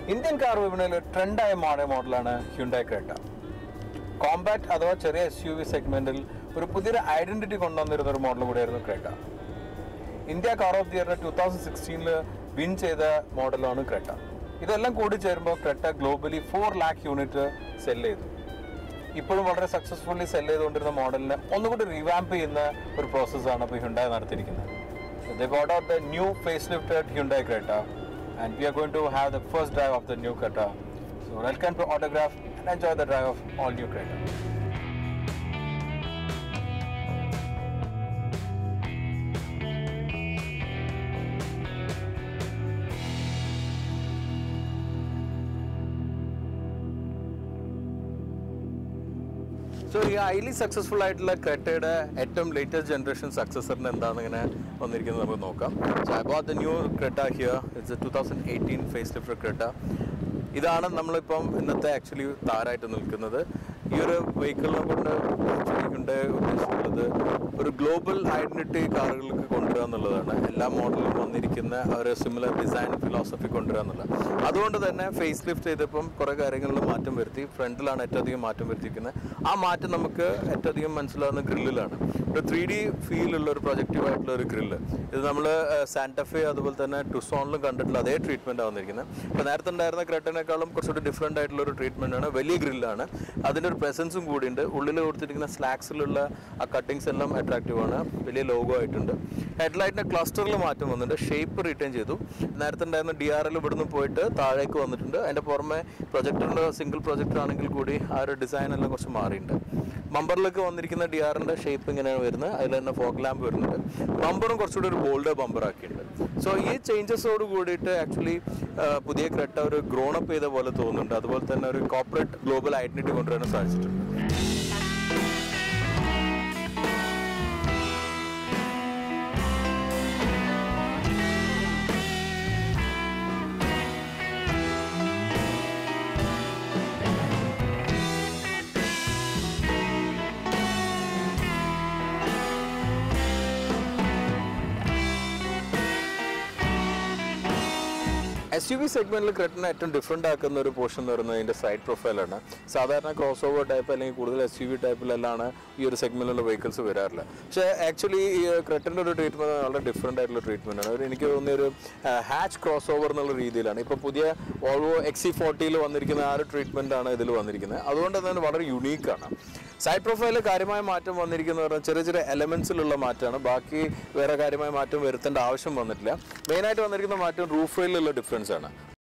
Indian car വിപണിയിൽ ട്രെൻഡായ model മോഡലാണ് ഹ്യുണ്ടായി ക്രേട്ട കോമ്പാക്ട് അഥവാ ചെറിയ എസ് യു വി സെഗ്മെന്റിൽ ഒരു പുതിയൊരു ഐഡന്റിറ്റി കൊണ്ടുവന്നിരുന്ന ഒരു മോഡൽ കൂടിയായിരുന്നു Creta India car of the year two thousand സിക്സ്റ്റീനിൽ വിൻ ചെയ്ത മോഡലാണ് ക്രെട്ട ഇതെല്ലാം കൂടി ചേരുമ്പോൾ Creta globally four lakh unit sell ചെയ്തു ഇപ്പോഴും വളരെ സക്സസ്ഫുള്ളി സെല് ചെയ്തുകൊണ്ടിരുന്ന മോഡലിനെ ഒന്നുകൂടി റിവാമ്പ് ചെയ്യുന്ന ഒരു പ്രോസസ്സാണ് ഇപ്പോൾ ഹ്യുണ്ടായി നടത്തിയിരിക്കുന്നത് the got out the new face lifted Hyundai Creta and we are going to have the first drive of the new Creta so welcome to Autograph and enjoy the drive of all new Creta so ഈ highly successful ആയിട്ടുള്ള ക്രെറ്റയുടെ ഏറ്റവും latest generation സക്സസറിന് എന്താണെന്ന് ഇങ്ങനെ വന്നിരിക്കുന്നത് നമുക്ക് നോക്കാം so I bought the new Creta here it's two thousand eighteen face lifter Creta ഇതാണ് നമ്മളിപ്പം ഇന്നത്തെ ആക്ച്വലി താരായിട്ട് നിൽക്കുന്നത് ഈ ഒരു വെഹിക്കിളിനെ കൊണ്ട് ആക്ച്വലി കൊണ്ട് ഉദ്ദേശിക്കുന്നത് ഒരു ഗ്ലോബൽ ഐഡന്റിറ്റി കാറുകൾക്ക് കൊണ്ടുവരിക എന്നുള്ളതാണ് എല്ലാ മോഡലിലും വന്നിരിക്കുന്ന ഒരു സിമിലർ ഡിസൈൻ ഫിലോസഫി കൊണ്ടുവരിക എന്നുള്ളത് അതുകൊണ്ട് തന്നെ ഫേസ് ലിഫ്റ്റ് ചെയ്തപ്പം കുറേ കാര്യങ്ങളിൽ മാറ്റം വരുത്തി ഫ്രണ്ടിലാണ് ഏറ്റവും അധികം മാറ്റം വരുത്തിയിരിക്കുന്നത് ആ മാറ്റം നമുക്ക് ഏറ്റവും അധികം മനസ്സിലാവുന്ന ഗ്രില്ലിലാണ് ഒരു ത്രീ ഡി ഫീൽ ഉള്ള ഒരു പ്രൊജക്റ്റീവ് ആയിട്ടുള്ള ഒരു ഗ്രില്ല് ഇത് നമ്മൾ സാന്റഫെ അതുപോലെ തന്നെ ടുസോണിലും കണ്ടിട്ടുള്ള അതേ ട്രീറ്റ്മെൻറ്റ് വന്നിരിക്കുന്നത് ഇപ്പോൾ നേരത്തെ ഉണ്ടായിരുന്ന ക്രെട്ടിനേക്കാളും കുറച്ചുകൂടി ഡിഫറെൻ്റ് ആയിട്ടുള്ള ഒരു ട്രീറ്റ്മെൻ്റ് ആണ് വലിയ ഗ്രില്ലാണ് അതിൻ്റെ ഒരു പ്രസൻസും കൂടിയുണ്ട് ഉള്ളിൽ കൊടുത്തിരിക്കുന്ന സ്ലാക്സിലുള്ള ആ കട്ടിങ്സ് എല്ലാം അട്രാക്റ്റീവ് ആണ് വലിയ ലോഗോ ആയിട്ടുണ്ട് ഹെഡ്ലൈറ്റിൻ്റെ ക്ലസ്റ്ററിൽ മാറ്റം വന്നിട്ടുണ്ട് ഷേപ്പ് റിട്ടേൺ ചെയ്തു നേരത്തെ ഉണ്ടായിരുന്ന ഡി ആർ എൽ ഇവിടുന്ന് പോയിട്ട് താഴേക്ക് വന്നിട്ടുണ്ട് അതിൻ്റെ പുറമെ പ്രൊജക്ടറിൻ്റെ സിംഗിൾ പ്രൊജക്ടർ ആണെങ്കിൽ കൂടി ആ ഒരു ഡിസൈൻ എല്ലാം കുറച്ച് മാറിയിട്ടുണ്ട് ബമ്പറിലൊക്കെ വന്നിരിക്കുന്ന ഡി ആറിൻ്റെ ഷേപ്പ് ഇങ്ങനെയാണ് വരുന്നത് അതിൽ തന്നെ ഫോഗ് ലാമ്പ് വരുന്നുണ്ട് ബമ്പറും കുറച്ചുകൂടി ഒരു ബോൾഡ് ബമ്പർ ആക്കിയിട്ടുണ്ട് സോ ഈ ചേഞ്ചസോട് കൂടിയിട്ട് ആക്ച്വലി പുതിയ ക്രെട്ട ഒരു ഗ്രോൺ അപ്പ് ചെയ്ത പോലെ തോന്നുന്നുണ്ട് അതുപോലെ തന്നെ ഒരു കോർപ്പറേറ്റ് ഗ്ലോബൽ ഐഡന്റിറ്റി കൊണ്ടുവരാൻ സാധിച്ചിട്ടുണ്ട് എസ് യു വി സെഗ്മെന്റിൽ ക്രെറ്റിനെ ഏറ്റവും ഡിഫറെൻ്റ് ആക്കുന്ന ഒരു പോർഷൻ എന്ന് പറയുന്നത് ഇതിൻ്റെ സൈഡ് പ്രൊഫൈലാണ് സാധാരണ ക്രോസ് ഓവർ ടൈപ്പ് അല്ലെങ്കിൽ കൂടുതൽ എസ് യു വി ടൈപ്പിലെല്ലാം ഈ ഒരു സെഗ്മെന്റിലുള്ള വെഹിക്കിൾസ് വരാറില്ല പക്ഷേ ആക്ച്വലി ഈ ക്രെറ്റിൻ്റെ ഒരു ട്രീറ്റ്മെൻറ്റ് വളരെ ഡിഫറെൻ്റ് ആയിട്ടുള്ള ട്രീറ്റ്മെൻ്റ് ആണ് ഒരു എനിക്ക് തോന്നിയ ഒരു ഹാച്ച് ക്രോസ് ഓവർ എന്നുള്ള രീതിയിലാണ് ഇപ്പോൾ പുതിയ വോൾവോ എക്സി ഫോർട്ടിയിൽ വന്നിരിക്കുന്ന ആ ഒരു ട്രീറ്റ്മെൻ്റ് ആണ് ഇതിൽ വന്നിരിക്കുന്നത് അതുകൊണ്ട് തന്നെ വളരെ യുണീക്കാണ് സൈഡ് പ്രൊഫൈലിൽ കാര്യമായ മാറ്റം വന്നിരിക്കുന്നത് പറഞ്ഞാൽ ചെറിയ ചെറിയ എലമെന്റ്സിലുള്ള മാറ്റമാണ് ബാക്കി വേറെ കാര്യമായ മാറ്റം വരുത്തേണ്ട ആവശ്യം വന്നിട്ടില്ല മെയിനായിട്ട് വന്നിരിക്കുന്ന മാറ്റം റൂഫ് റെയിലുള്ള ഡിഫറൻസ് ആണ്